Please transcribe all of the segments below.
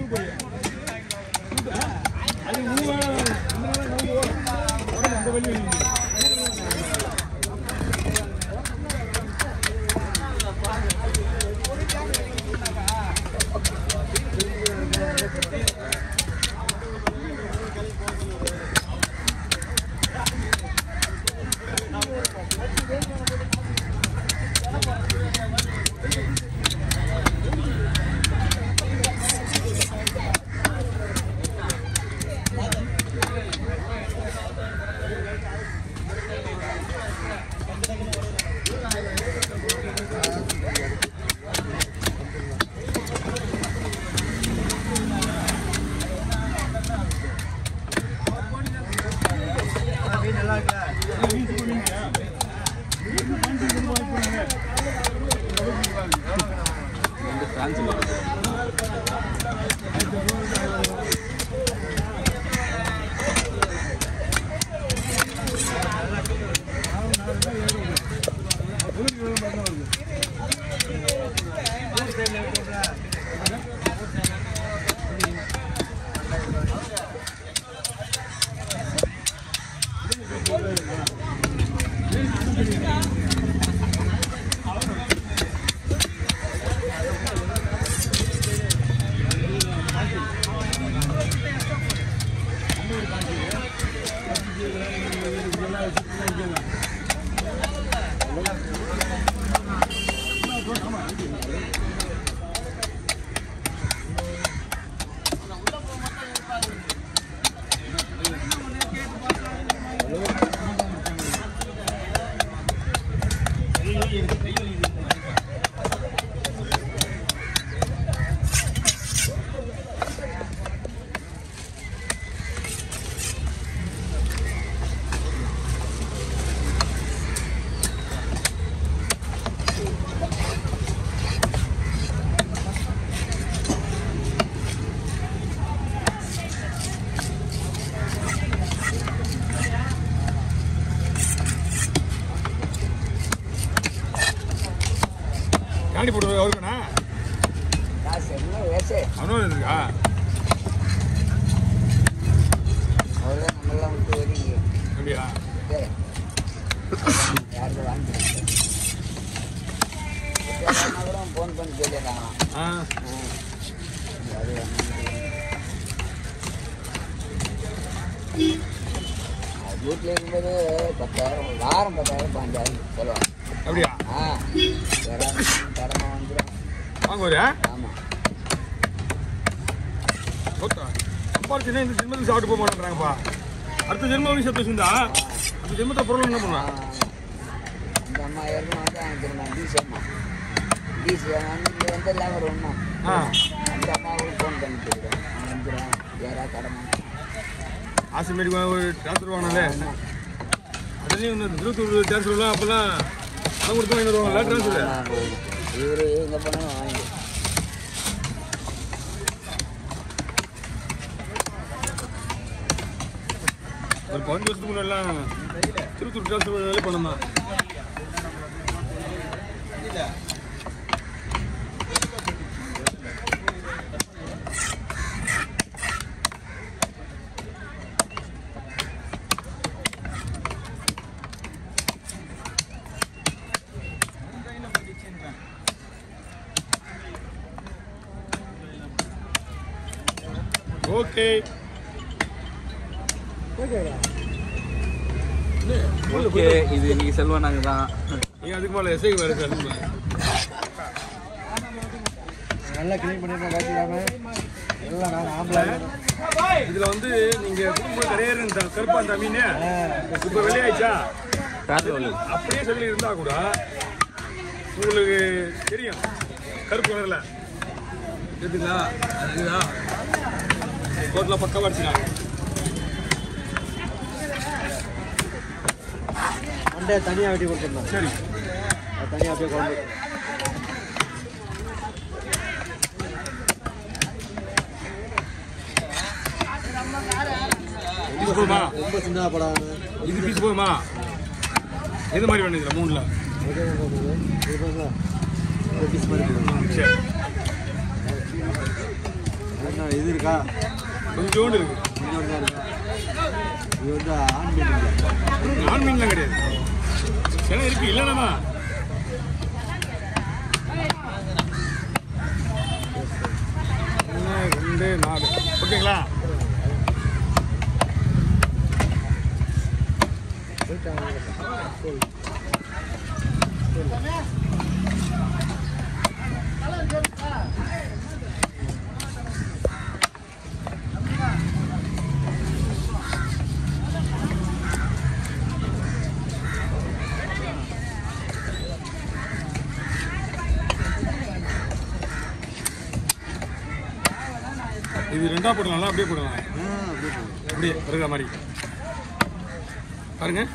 காண்டி போட்டு அவருக்குண்ணா காசு என்ன வேசே அவனும் இருக்கா அவ்வளோ நம்மளாம் விட்டு ஒதுங்கி அப்படியா டேய், யாருக்கு வாங்கி கூட ஃபோன் பண்ணி கேட்டுறாங்களாம் ஆ அது வீட்டில் இருக்கும்போது பத்தாயிரம் வாரம் பத்தாயிரம் பாஞ்சாயிரம் சொல்லுவாங்க அப்படியா ஆ தரம் தரமாக வந்துடும் வாங்க ஒரு ஆமாம் சொத்தா சம்பாரிச்சுன்னா இந்த ஜென்மத்துக்கு சாப்பிட்டு போக மாட்டேங்கிறாங்கப்பா அடுத்த ஜென்மம் செத்து வச்சிருந்தா அந்த ஜென்மத்தை பொருள் என்ன பண்ணுவான் இந்த அம்மா ஏற்கனவே வந்து எனக்கு திரும்ப டிசி அம்மா டிசி அம்மா வந்து இங்கே வந்து எல்லாம் ஒரு ஒன்றா ஆ அந்த அம்மாவுக்கு ஃபோன் பண்ணி கொடுக்குறேன் வந்துடும் யாரா கடமை ஆசை மாரி ஒரு டிரான்ஸ்ஃபர் வாங்கினாலே அதுலேயும் இந்த திருத்தூர் டிரான்ஸ்ஃபர்லாம் அப்போல்லாம் பணம் கொடுத்து வாங்கி வருவாங்கல்ல டிரான்ஸ்ஃபர் இவர் எங்கே போனாலும் வாங்கி ஒரு பதினஞ்சு வருஷத்துக்கு முன்னாடிலாம் திருத்தூர் டிரான்ஸ்ஃபர் வேலை பண்ணோம் தான் ஓகே ஓகே இது இன்னைக்கு செல்வா நாங்க தான் நீ அதுக்கு மேலே எஸ்ஐ வேறு சார் நல்லா க்ளீன் பண்ணிருந்தோம் காட்டிடாம எல்லாம் நான் ஆம்பளை இதுல வந்து நீங்க குடும்பம் கரையேற கருப்பா அந்த மீன் இப்ப வெளியாயிடுச்சா பேட்ரோல் அப்படியே சொல்லி இருந்தா கூட உங்களுக்கு தெரியும் கருப்பு கலர்ல இருக்குங்களா அதுங்களா கோட்டில் பக்கம் அடிச்சுக்கலாம் மண்டையை தனியாக வெட்டி கொடுத்துருந்தோம் சரி அது தனியாக அப்படியே குழம்பு இது போதுமா ரொம்ப சின்னதாக படாது இது பீஸ் போதுமா எது மாதிரி வேணும் இதுல மூணுல பீஸ் மாதிரி போடுங்க. சரி என்ன இது இருக்கா கொஞ்சோண்டு இருக்கு கொஞ்சம் தான் இருக்கா இது வந்து ஆண் மீன் இல்லை ஆண் மீன்லாம் கிடையாது சில இருக்கு இல்லைனா ஒன்று ரெண்டு நாலு ஓகேங்களா இது ரெண்டா போடலாம்ல அப்படியே போடலாம் அப்படியே இருக்கிற மாதிரி பாருங்க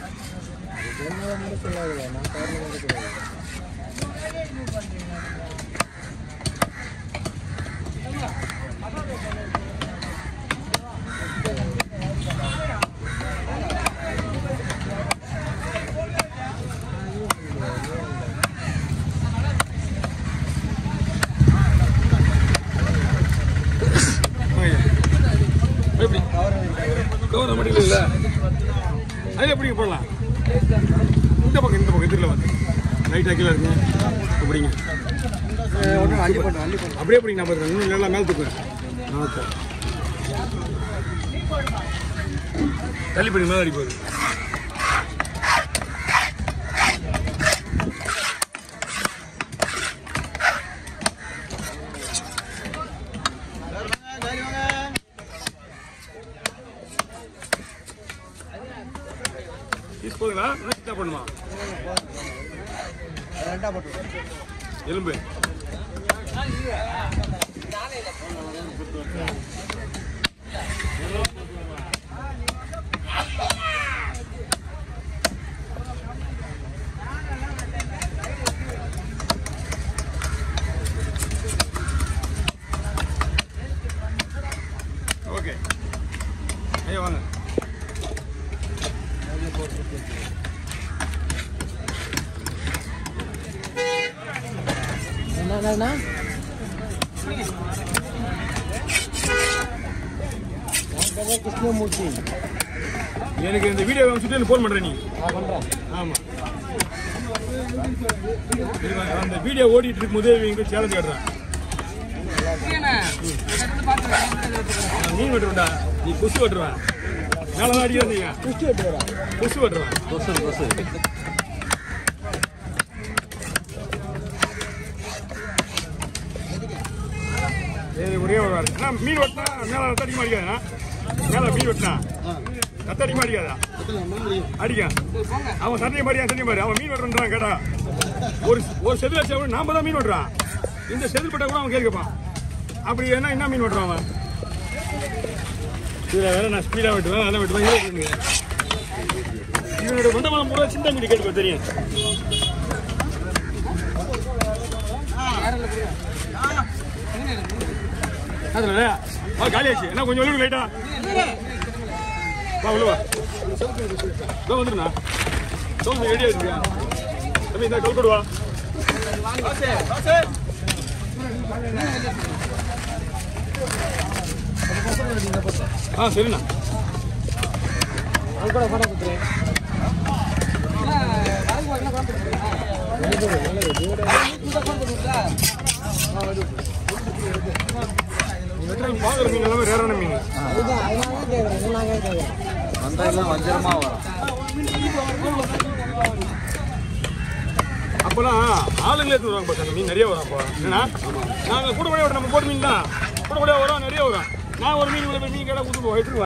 வாங்க. எப்படி கவர மாட்டீங்களா இல்ல அது எப்படி போடலாம் இந்த பக்கம் இந்த பக்கம் இதில் வந்து லைட்டாக கீழே இருக்குங்க அப்படிங்க ஒன்று அள்ளி போட்டோம் அள்ளி போட்டோம் அப்படியே பிடிங்க நான் பார்த்துறேன் இன்னும் நல்லா மேலே தூக்குறேன் ஓகே தள்ளி பிடிங்க மேலே அடி போகுது பீஸ் போதுங்களா இன்னும் சின்ன பண்ணுமா ரெண்டா போட்டோம் எலும்பு ஓகே ஐயா வாங்க என்னண்ணா கிருஷ்ணமூர்த்தி எனக்கு இந்த வீடியோ சுற்றி ஃபோன் பண்ணுறேன் நீ நான் பண்ணுறேன் ஆமா இருங்க, அந்த வீடியோ ஓடிட்டு இருக்கும்போதே இவங்க சேலஞ்சு கட்டுறேன் நான் மீன் வெட்டுவேன்டா நீ கொசு வெட்டுருவேன் மேலதான் அடிக்காதீங்க குஷ்டி எட்டு வரா கொசு வெட்டுருவேன் கொசு கொசு இது ஒரே ஒரு வாரம் அண்ணா மீன் வெட்டினா மேலே ரத்த அடிக்க மாட்டேங்காதா மேலே மீன் வெட்டினா ரத்த அடிக்க மாட்டேங்காதா அடிக்கும் அவன் சண்டையை மாறியா சண்டையை மாறி அவன் மீன் வெட்டுறான் கேட்டா ஒரு ஒரு செதில் வச்சா நாம தான் மீன் வெட்டுறான் இந்த செதில் பட்டா கூட அவன் கேட்கப்பான் அப்படி என்ன என்ன மீன் வெட்டுறான் அவன் இதில் வேற நான் ஸ்பீடாக வெட்டுவேன் அதை வெட்டுவேன் இதை வெட்டுவேன் இவனோட வண்டமலம் பூரா சின்ன மீன் கேட்டு தெரியும் அதில் வா காலியாச்சு என்ன கொஞ்சம் ஒழுங்கு லைட்டா வா உள்ள வா இதோ வந்துருண்ணா சோம்பு ரெடி ஆயிடுச்சியா தம்பி இந்த கல் கொடுவா ஆ சரிண்ணா அது கூட போட கொடுத்துரு பாக்குற மீன் எல்லாமே ரேரான மீன் அதுதான் அதனால தான் கேட்குறேன் நான் கேட்குறேன் வந்தாலும் வஞ்சரமா வரும் அப்பெல்லாம் ஆளுங்களே எடுத்து வருவாங்க பாருங்க மீன் நிறைய வரும் அப்போ என்னன்னா நாங்கள் கூட கூட நம்ம போட்டு மீன் தான் கூட கூட வரும் நிறைய வரும் நான் ஒரு மீன் இவ்வளவு மீன் கேட்டால் கொடுத்து எடுத்துருவேன்